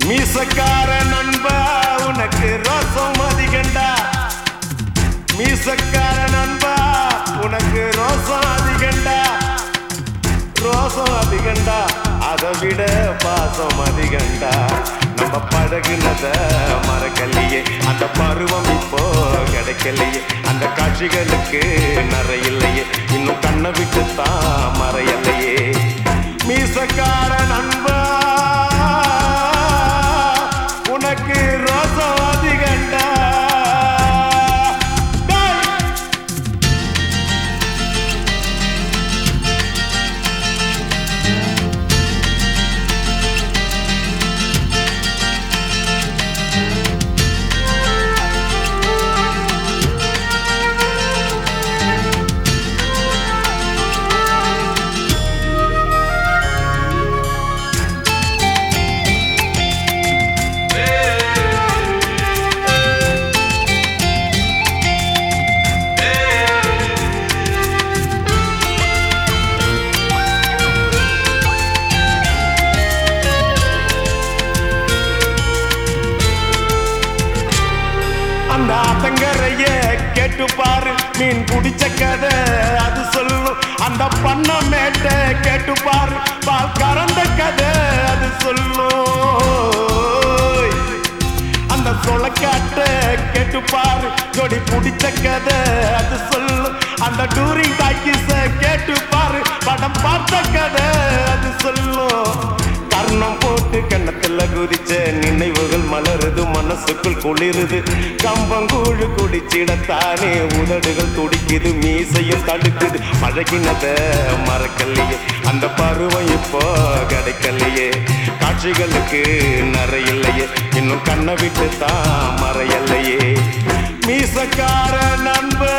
மீசக்கார நண்பா உனக்கு ரோசம் அதிகண்டா மீசக்கார நண்பா உனக்கு ரோசம் அதிகண்டா ரோசம் அதிகண்டா அதை விட பாசம் அதிகண்டா நம்ம பழகுனத மறக்கலையே அந்த பருவம் இப்போ கிடைக்கலையே அந்த காட்சிகளுக்கு நிறையில்லையே இன்னும் கண்ணை விட்டு தான் மறையலையே மீசக்கார நண்பா உனக்கு ரோசம் அதிகண்டா டேய்! அந்த ஆத்தங்கரைய கேட்டு பாரு மீன் குடிச்ச கதை அது சொல்லும் அந்த பண்ண மேட்ட கேட்டு பாரு பால் கறந்த கதை அது சொல்லும் அந்த சொலக்காட்ட கேட்டு பாரு கொடி பிடிச்ச கதை அது சொல்லும் அந்த டூரிங் டாக்கிஸ கேட்டு பாரு படம் பார்த்த கதை அது சொல்லும் கர்ணம் போட்டு கண்ணத்துல குதிச்ச நினைவுகள் மலருது மனசுக்குள் குளிருது கம்பங்கூழு குடிச்சிடத்தானே உதடுகள் துடிக்குது மீசையும் தடுக்குது பழகினத மறக்கலையே அந்த பருவம் இப்போ கிடைக்கலையே காட்சிகளுக்கு நிறையில்லையே இன்னும் கண்ணை விட்டு தான் மறையலையே மீசக்கார நண்பா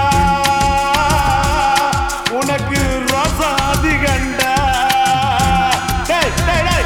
உனக்கு ரோசம் அதிகண்டா டேய், டேய், டேய்.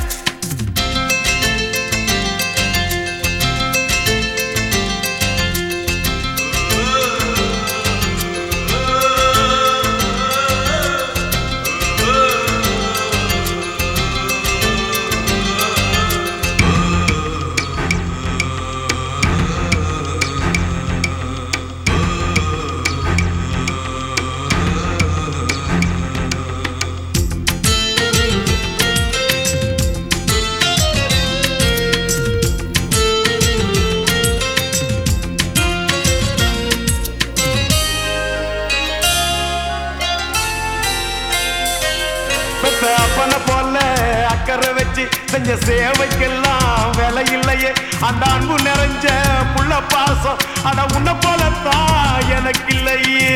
பெத்த அப்பனை போல அக்கறை வச்சு செஞ்ச சேவைக்கெல்லாம் விலை இல்லையே அந்த அன்பு நிறைஞ்ச புள்ள பாசம் அட உன்னை போலத்தான் எனக்கு இல்லையே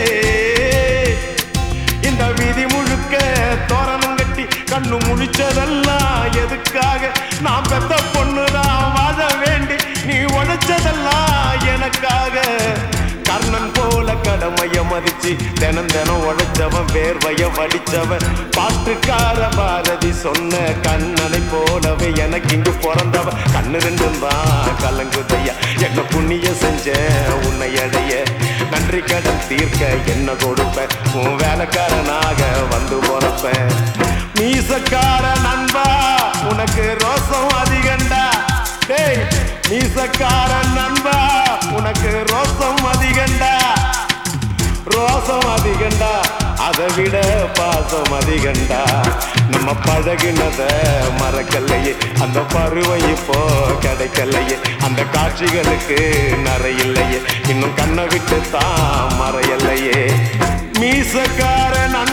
இந்த வீதி முழுக்க தோரணம் கட்டி கண்ணு முழிச்சதெல்லாம் எதுக்காக நான் பெத்த பொண்ணுதான் வாழ வேண்டி நீ உழைச்சதெல்லாம் எனக்காக கர்ணன் போல கடமைய மதிச்சு தினம் தினம் உழைச்சவன் வேர்வைய வடிச்சவன் பாட்டுக்கார பாரதி சொன்ன கண்ணனை போலவே எனக்கு இங்கு பிறந்தவன் கண்ணு ரெண்டும் தான் கலங்குதையா என்ன புண்ணிய செஞ்ச உன்னை அடைய நன்றி கடன் தீர்க்க என்ன கொடுப்பேன் உன் வேலைக்காரனாக வந்து போறப்பேன் மீசக்கார நண்பா உனக்கு ரோசம் அதிகண்டா டேய் மீசக்கார நண்பா உனக்கு ரோசம் அதிகண்டா ரோசம் அதிகண்டா அதை விட பாசம் அதிகண்டா நம்ம பழகினத மறக்கலையே அந்த பருவம் இப்போ கிடைக்கலையே அந்த காட்சிகளுக்கு நிறையில்லையே இன்னும் கண்ணை விட்டு தான் மறையலையே மீசக்கார நண்பா